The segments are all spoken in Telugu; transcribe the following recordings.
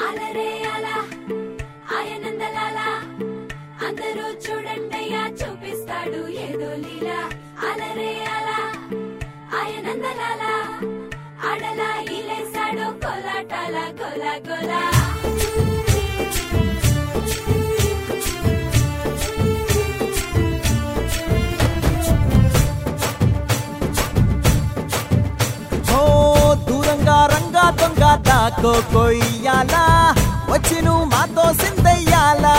అలరే అలా ఆయనందలాల అందరూ చూడండయ్యా చూపిస్తాడు ఏదో లీలా అలరే అలా ఆయనందలాల ఆడలా ఇలేసాడు కోలాటాల కోలా కోలా ఓ దూరంగా రంగా దొంగ దాకో కొయ్యాలా వచ్చి నువ్వు మాతో సిందయ్యాలా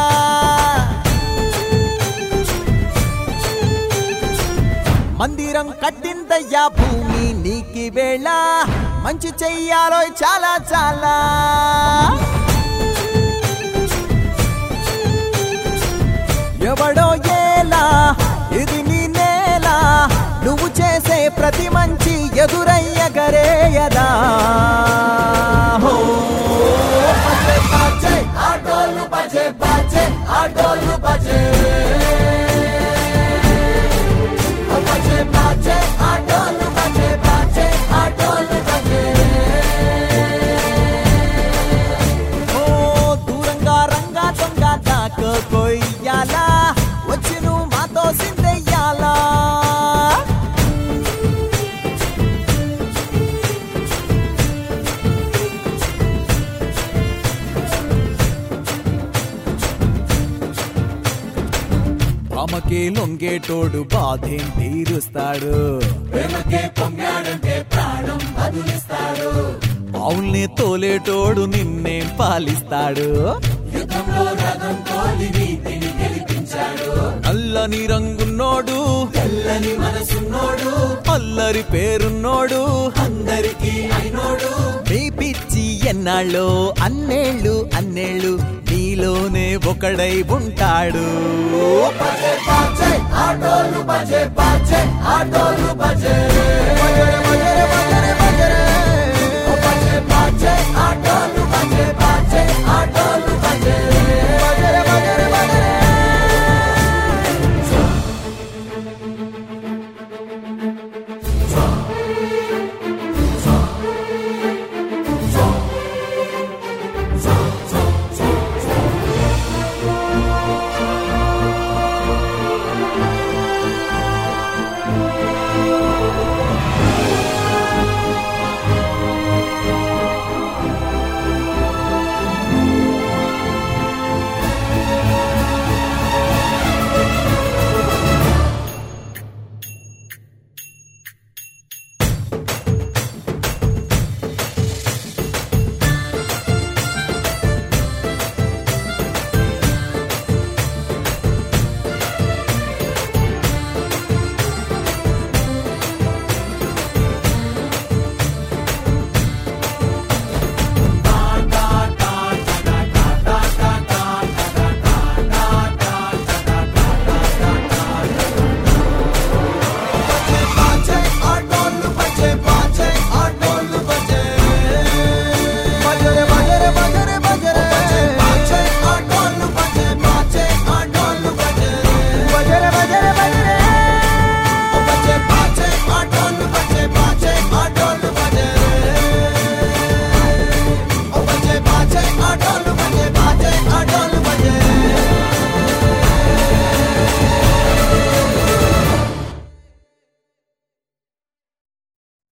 మందిరం కట్టిందయ్యా భూమి నీకి వేళ మంచి చెయ్యాలో చాలా చాలా ఎవడో ఏలా ఇది నీ నేల నువ్వు చేసే ప్రతి మంచి ఎదురయ్యగరేయదా హో బజే బాజే ఆటోలు బజే బాజే ఆటోలు బజే ఓ బజే బాజే ఆటోలు బజే బాజే ఆటోలు బజే ఓ దూరంగా రంగా దొంగ దాకో కొయ్యాలా వచ్చి నువ్వు మాతో సిందెయ్యాలా ఆమెకే లొంగేటోడు బాధేం తీరుస్తాడు ప్రేమకే పొంగాడంటే ప్రాణం బదులిస్తాడు అవుల్ని తోలేటోడు నిన్నేం పాలిస్తాడు యుద్ధంలో రథం తోలి నీతిని గెలిపించాడు నల్లని రంగున్నోడు తెల్లని మనసున్నోడు అల్లరి పేరున్నోడు అందరికీ అయినోడు మీ పిచ్చి ఎన్నాళ్ళు అన్నేళ్ళు అన్నేళ్ళు నీలోనే ఒకడై ఉంటాడు బజే బాజే ఆటోలు బజే బాజే ఆటోలు బజే